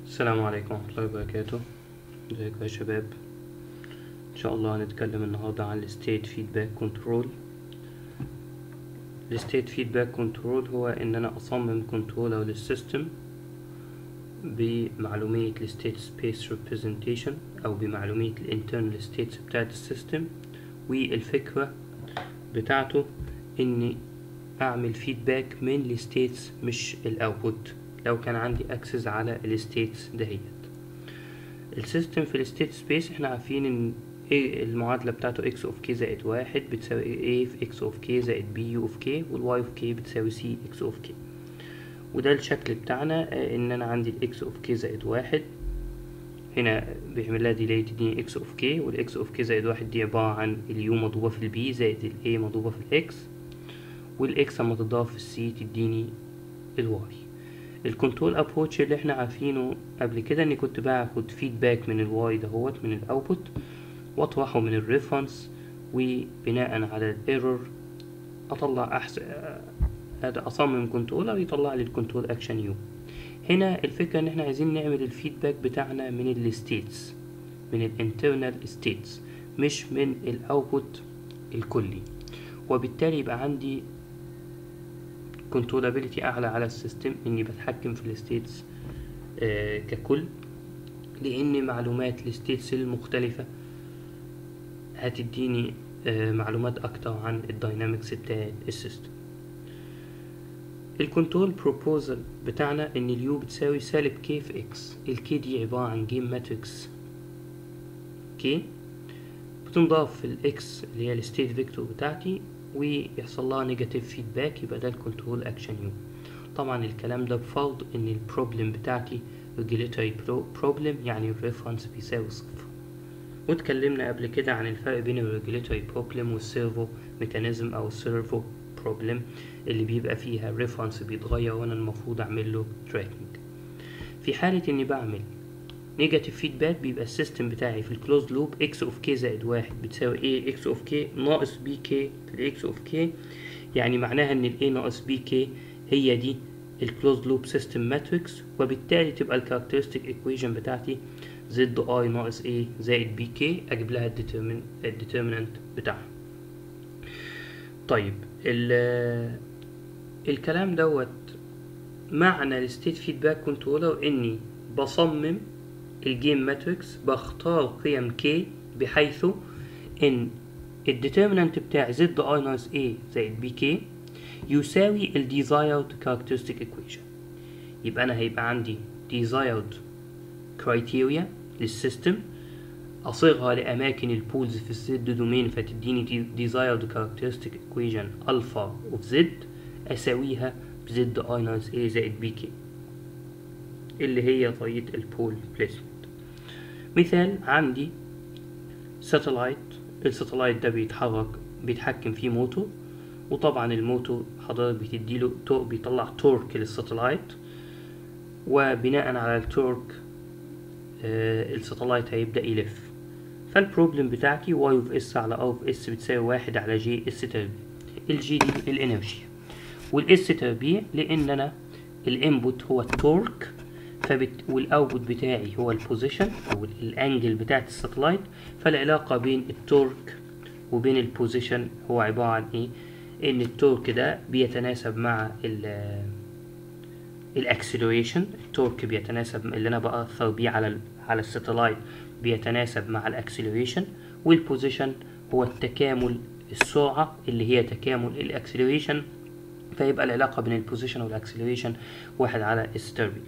السلام عليكم ورحمة الله وبركاته ازيكم يا شباب ان شاء الله هنتكلم النهاردة عن الستيت فيدباك كنترول الستيت فيدباك كنترول هو ان انا اصمم كنترولر للسيستم بمعلومية الستيت سبيس ريبريزنتيشن او بمعلومية الانترنال ستيتس بتاعت السيستم والفكرة بتاعته اني اعمل فيدباك من الستيتس مش الاوتبوت لو كان عندي اكسس على الستيتس دهيت السيستم في الستيت سبيس احنا عارفين ان ايه المعادلة بتاعته اكس اوف كي زائد واحد بتساوي ايه في اكس اوف كي زائد بي يو اوف كي والواي اوف كي بتساوي سي اكس اوف كي وده الشكل بتاعنا اه ان انا عندي الاكس اوف كي زائد واحد هنا بيعمل لها ديلي تديني اكس اوف كي والاكس اوف كي زائد واحد دي عبارة عن اليو مضروبة في البي زائد الاي مضروبة في الاكس والاكس اما تضاف في السي تديني الواي الكنترول ابروتش اللي احنا عارفينه قبل كده اني كنت باخد فيدباك من الواي دهوت من الاوتبوت واطرحه من الريفرنس وبناء على الايرور اطلع احسن هذا اصمم كنترولر يطلع لي الكنترول اكشن يو هنا الفكرة ان احنا عايزين نعمل الفيدباك بتاعنا من الستيتس من الانترنال ستيتس مش من الاوتبوت الكلي وبالتالي يبقى عندي كنترولابيلتي اعلى على السيستم اني بتحكم في الستيتس آه ككل لان معلومات الستيتس المختلفة هتديني آه معلومات اكتر عن الداينامكس بتاع السيستم الكنترول بروبوزل بتاعنا ان اليو بتساوي سالب كي في اكس الكي دي عبارة عن جيم ماتريكس كي بتنضاف في الاكس اللي هي الستيت فيكتور بتاعتي ويحصل لها نيجاتيف فيدباك يبقى ده الكنترول اكشن يو طبعا الكلام ده بفرض ان البروبلم بتاعتي ريجوليتوري بروبلم يعني الريفرنس بيساوي صفر واتكلمنا قبل كده عن الفرق بين الريجوليتوري بروبلم والسيرفو ميكانيزم او السيرفو بروبلم اللي بيبقى فيها الريفرنس بيتغير وانا المفروض اعمل له تراكنج في حالة اني بعمل نيجاتيف فيدباك بيبقى السيستم بتاعي في الكلوز لوب اكس اوف كي زائد واحد بتساوي ايه اكس اوف كي ناقص بي كي في الاكس اوف كي يعني معناها ان الاي ناقص بي كي هي دي الكلوز لوب سيستم ماتريكس وبالتالي تبقى الكاركترستيك ايكويشن بتاعتي زد اي ناقص ايه زائد بي كي اجيب لها الديترمينانت بتاعها طيب ال الكلام دوت معنى الستيت فيدباك كنترولر اني بصمم الجيم ماتريكس بختار قيم k بحيث ان الديترمينانت بتاع زد اي ناقص a زائد بي كي يساوي ال desired characteristic equation يبقى انا هيبقى عندي desired criteria للسيستم اصيغها لاماكن البولز في الزد دومين فتديني desired characteristic equation alpha of z اساويها بزد اي ناقص a زائد بي كي اللي هي طريقة البول بليسمنت مثال عندي ساتلايت الساتلايت ده بيتحرك بيتحكم فيه موتور وطبعا الموتور حضرتك بتديله تور بيطلع تورك للساتلايت وبناء على التورك آه الساتلايت هيبدأ يلف فالبروبلم بتاعتي واي اوف اس على ار اوف اس بتساوي واحد على جي اس تربيع الجي دي الانرجي والاس تربيع لان انا الانبوت هو التورك فبت... والاوتبوت بتاعي هو البوزيشن او الانجل بتاعت الساتلايت فالعلاقه بين التورك وبين البوزيشن هو عباره عن ايه ان التورك ده بيتناسب مع ال الاكسلريشن التورك بيتناسب اللي انا باثر بيه على ال على الساتلايت بيتناسب مع الاكسلريشن والبوزيشن هو التكامل السرعه اللي هي تكامل الاكسلريشن فيبقى العلاقه بين البوزيشن والاكسلريشن واحد على اس تربيع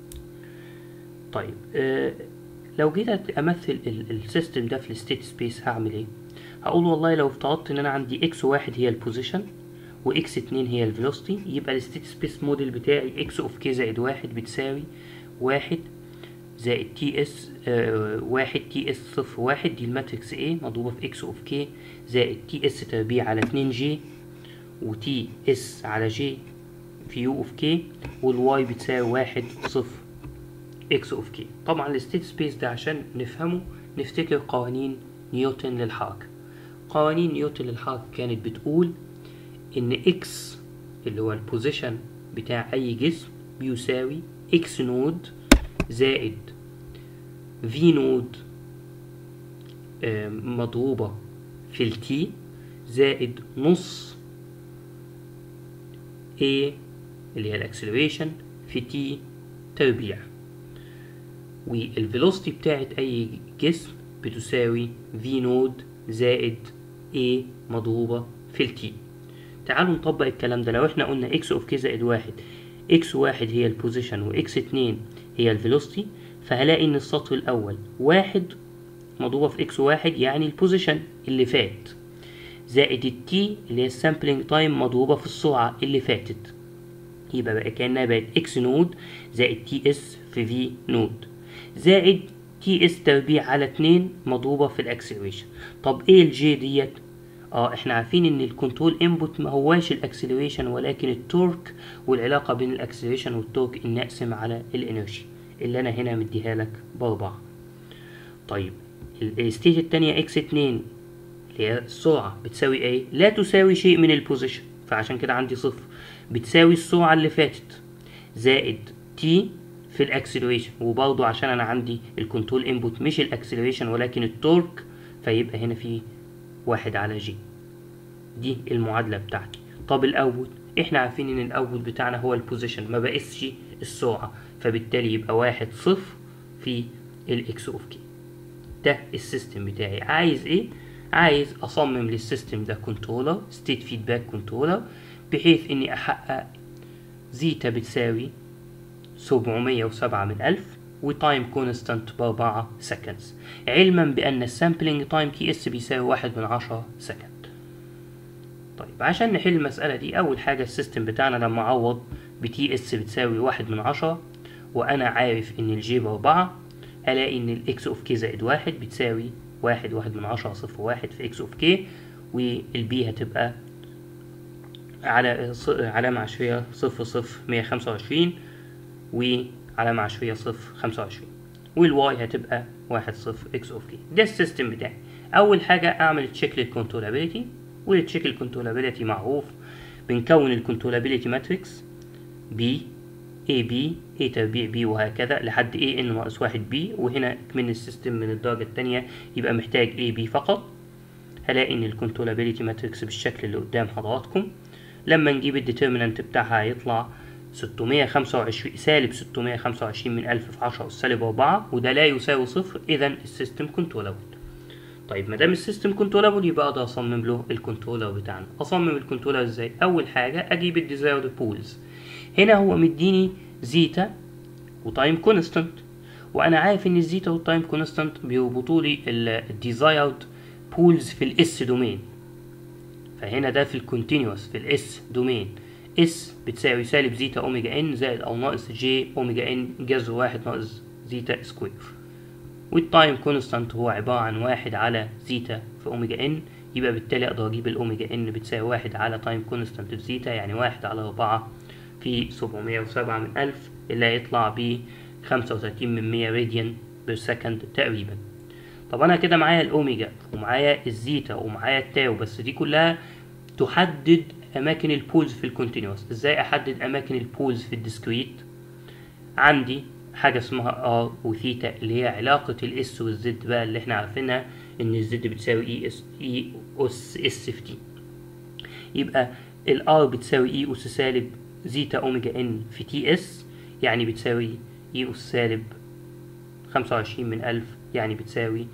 طيب آه لو جيت امثل السيستم ده في الستيت سبيس هعمل ايه هقول والله لو افترضت ان انا عندي اكس واحد هي البوزيشن واكس اتنين هي الفيلوسيتي يبقى الستيت سبيس موديل بتاعي اكس اوف كي زائد واحد بتساوي واحد زائد تي اس آه واحد تي اس صفر واحد دي الماتريكس ايه مضروبة في اكس اوف كي زائد تي اس تربيع على اتنين جي وتي اس على جي في يو اوف كي والواي بتساوي واحد صفر اكس اوف كي طبعا الستيت سبيس ده عشان نفهمه نفتكر قوانين نيوتن للحركة قوانين نيوتن للحركة كانت بتقول ان اكس اللي هو البوزيشن بتاع اي جسم بيساوي اكس نود زائد في نود مضروبة في التي زائد نص A اللي هي الاكسلريشن في تي تربيع والفيلوسيتي بتاعت أي جسم بتساوي في نود زائد A مضروبة في التي تعالوا نطبق الكلام ده لو احنا قلنا x اوف k زائد واحد x واحد هي البوزيشن و x اتنين هي الفيلوسيتي فهلاقي ان السطر الاول واحد مضروبة في x واحد يعني البوزيشن اللي فات زائد التي اللي هي السامبلينج تايم مضروبة في السرعة اللي فاتت يبقى بقى كأنها بقت x نود زائد تي اس في في نود زائد تي اس تربيع على اتنين مضروبة في الاكسلريشن طب ايه الجي ديت اه احنا عارفين ان الكنترول انبوت ما هواش الاكسلريشن ولكن التورك والعلاقة بين الاكسلريشن والتورك ان اقسم على الانرجي اللي انا هنا مديها لك باربعة طيب الستيج التانية اكس اتنين اللي هي السرعة بتساوي ايه لا تساوي شيء من البوزيشن فعشان كده عندي صفر بتساوي السرعة اللي فاتت زائد تي في الاكسلريشن وبرضه عشان انا عندي الكنترول انبوت مش الاكسلريشن ولكن التورك فيبقى هنا في واحد على جي دي المعادلة بتاعتي طب الاول احنا عارفين ان الاول بتاعنا هو البوزيشن ما بقيسش السرعة فبالتالي يبقى واحد صفر في الاكس اوف كي ده السيستم بتاعي عايز ايه عايز اصمم للسيستم ده كنترولر ستيت فيدباك كنترولر بحيث اني احقق زيتا بتساوي سبعمية وسبعة من ألف وتايم كونستانت بأربعة سكندز علما بأن السامبلينج تايم تي اس بيساوي واحد من عشرة سكند طيب عشان نحل المسألة دي أول حاجة السيستم بتاعنا لما أعوض بتي اس بتساوي واحد من عشرة وأنا عارف إن الجي بأربعة ألاقي إن الإكس أوف كي زائد واحد بتساوي واحد واحد من عشرة صفر واحد في إكس أوف كي والبي هتبقى على علامة عشرية صفر صفر مية خمسة وعشرين وعلامة عشرية صفر خمسة وعشرين والواي هتبقى واحد صفر اكس اوف كي ده السيستم بتاعي أول حاجة أعمل تشيك للكنترولابيلتي والتشيك الكنترولابيلتي معروف بنكون الكنترولابيلتي ماتريكس بي اي بي اي تربيع بي وهكذا لحد اي ان ناقص واحد بي وهنا من السيستم من الدرجة التانية يبقى محتاج اي بي فقط هلاقي ان الكنترولابيلتي ماتريكس بالشكل اللي قدام حضراتكم لما نجيب الديترمينانت بتاعها هيطلع 625 سالب 625 من 1000 في 10 سالب 4 وده لا يساوي صفر اذا السيستم كنترولابل طيب ما دام السيستم كنترولابل يبقى اقدر اصمم له الكنترولر بتاعنا اصمم الكنترولر ازاي اول حاجه اجيب الديزايرد بولز هنا هو مديني زيتا وتايم كونستانت وانا عارف ان الزيتا والتايم كونستانت بيربطوا لي الديزايرد بولز في الاس دومين فهنا ده في الكونتينوس في الاس دومين اس بتساوي سالب زيتا اوميجا ان زائد او ناقص جي اوميجا ان جذر واحد ناقص زيتا سكوير والتايم كونستانت هو عبارة عن واحد على زيتا في اوميجا ان يبقى بالتالي اقدر اجيب الاوميجا ان بتساوي واحد على تايم كونستانت في زيتا يعني واحد على اربعة في سبعمية وسبعة من ألف اللي هيطلع ب خمسة وتلاتين من مية راديان بير سكند تقريبا طب انا كده معايا الاوميجا ومعايا الزيتا ومعايا التاو بس دي كلها تحدد اماكن البولز في الكونتينوس ازاي احدد اماكن البولز في الديسكريت عندي حاجه اسمها ار وثيتا اللي هي علاقه الاس والزد بقى اللي احنا عارفينها ان الزد بتساوي اي اس اي اس اس في تي يبقى الار بتساوي اي اس سالب زيتا اوميجا ان في تي اس يعني بتساوي اي اس سالب خمسة وعشرين من ألف يعني بتساوي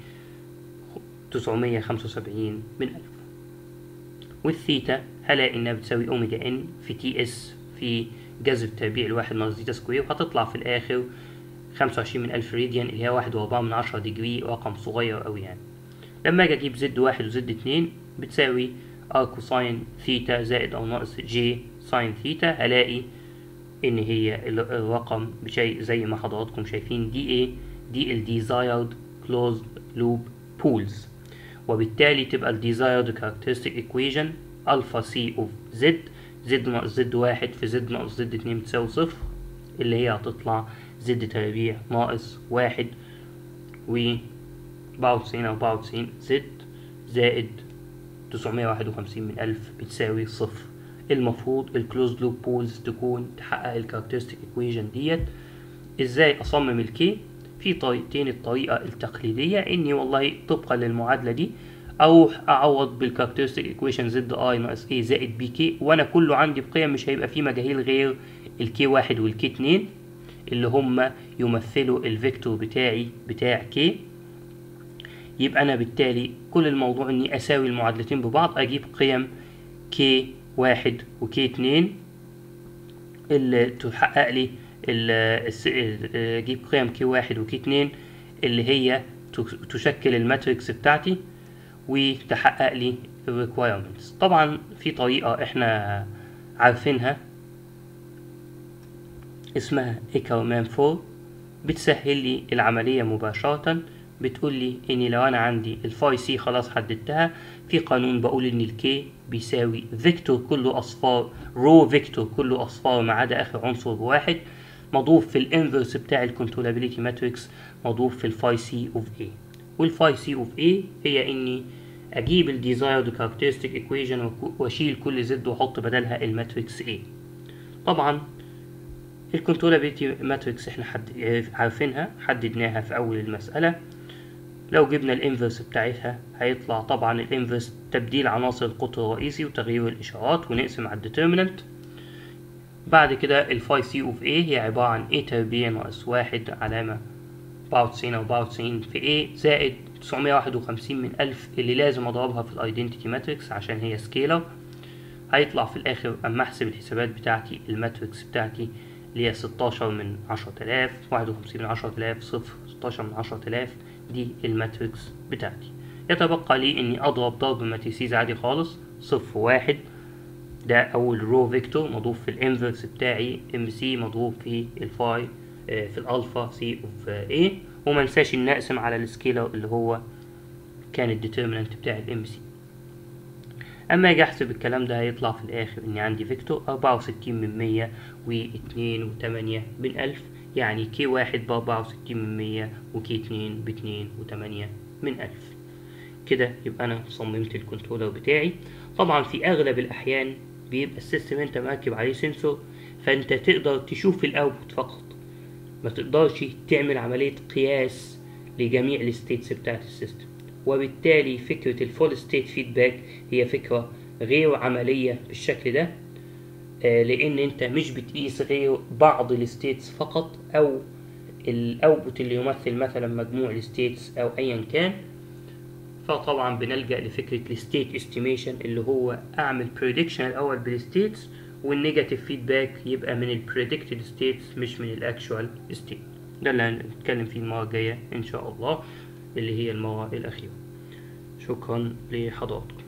تسعمية خمسة وسبعين من ألف والثيتا هلاقي انها بتساوي اوميجا ان في تي اس في جذر التربيع الواحد ناقص زيتا سكوير وهتطلع في الاخر خمسة وعشرين من ألف راديان اللي هي واحد وأربعة من عشرة ديجري رقم صغير أوي يعني لما أجي أجيب زد واحد وزد اتنين بتساوي ار كوساين ثيتا زائد أو ناقص جي ساين ثيتا هلاقي إن هي الرقم بشيء زي ما حضراتكم شايفين دي ايه دي ال desired closed loop pools وبالتالي تبقى ال desired characteristic equation alpha c of z z ناقص زد واحد في زد ناقص زد اتنين بتساوي صفر اللي هي هتطلع زد تربيع ناقص واحد و أربعة وتسعين أربعة وتسعين زد زائد تسعمية واحد وخمسين من ألف بتساوي صفر المفروض الكلوز لوب بولز تكون تحقق الكاركترستيك ايكويجن ديت ازاي اصمم الكي في طريقتين الطريقة التقليدية اني والله طبقا للمعادلة دي اروح اعوض بالكاركترستيك ايكويشن زد اي ناقص اي زائد بي كي وانا كله عندي بقيم مش هيبقى فيه مجاهيل غير الكي واحد والكي اتنين اللي هما يمثلوا الفيكتور بتاعي بتاع كي يبقى انا بالتالي كل الموضوع اني اساوي المعادلتين ببعض اجيب قيم كي واحد وكي اتنين اللي تحقق لي ال- الس- ال- اجيب قيم كي واحد وكي اتنين اللي هي تش- تشكل الماتريكس بتاعتي وتحقق لي ال requirements طبعا في طريقة احنا عارفينها اسمها ايكرمان فور بتسهل لي العملية مباشرة بتقول لي اني لو انا عندي الفاي سي خلاص حددتها في قانون بقول ان الكي بيساوي فيكتور كله اصفار رو فيكتور كله اصفار ما عدا اخر عنصر بواحد مضروب في الانفرس بتاع الكونترولابيلتي ماتريكس مضروب في الفاي سي اوف اي والفاي سي اوف اي هي اني اجيب الديزايرد كاركترستيك ايكويشن واشيل كل زد واحط بدلها الماتريكس اي طبعا الكنترولابيلتي ماتريكس احنا حد... عارفينها حددناها في اول المسألة لو جبنا الانفرس بتاعتها هيطلع طبعا الانفرس تبديل عناصر القطر الرئيسي وتغيير الاشارات ونقسم على الديترمينانت بعد كده الفاي سي اوف اي هي عبارة عن اي تربيع ناقص واحد علامة 94 او 94 في اي زائد 951 من ألف اللي لازم اضربها في الايدنتيتي ماتريكس عشان هي سكيلر هيطلع في الاخر اما احسب الحسابات بتاعتي الماتريكس بتاعتي اللي هي 16 من 10000 51 من 10000 صفر 16 من 10000 دي الماتريكس بتاعتي يتبقى لي اني اضرب ضرب ماتريسيز عادي خالص صفر واحد ده اول رو فيكتور مضروب في الانفرس بتاعي ام سي مضروب في الفاي آه، في الالفا سي اوف اي وما انساش ان اقسم على السكيلر اللي هو كان الديترمينانت بتاع الام سي اما اجي احسب الكلام ده هيطلع في الاخر اني عندي فيكتور اربعة وستين من مية واتنين وتمانية من الف يعني كي واحد باربعة وستين من مية وكي اتنين باتنين وتمانية من الف كده يبقى انا صممت الكنترولر بتاعي طبعا في اغلب الاحيان بيبقى السيستم انت مركب عليه سنسور فانت تقدر تشوف الاوتبوت فقط ما تقدرش تعمل عملية قياس لجميع الستيتس بتاعت السيستم وبالتالي فكرة الفول ستيت فيدباك هي فكرة غير عملية بالشكل ده آه، لان انت مش بتقيس غير بعض الستيتس فقط او الاوتبوت اللي يمثل مثلا مجموع الستيتس او ايا كان فطبعا بنلجأ لفكرة الستيت استيميشن اللي هو اعمل بريدكشن الاول بالستيتس والنيجاتيف فيدباك يبقى من البريدكتد ستيتس مش من الاكشوال ستيت ده اللي هنتكلم فيه المرة الجاية ان شاء الله اللي هي المرة الاخيرة شكرا لحضراتكم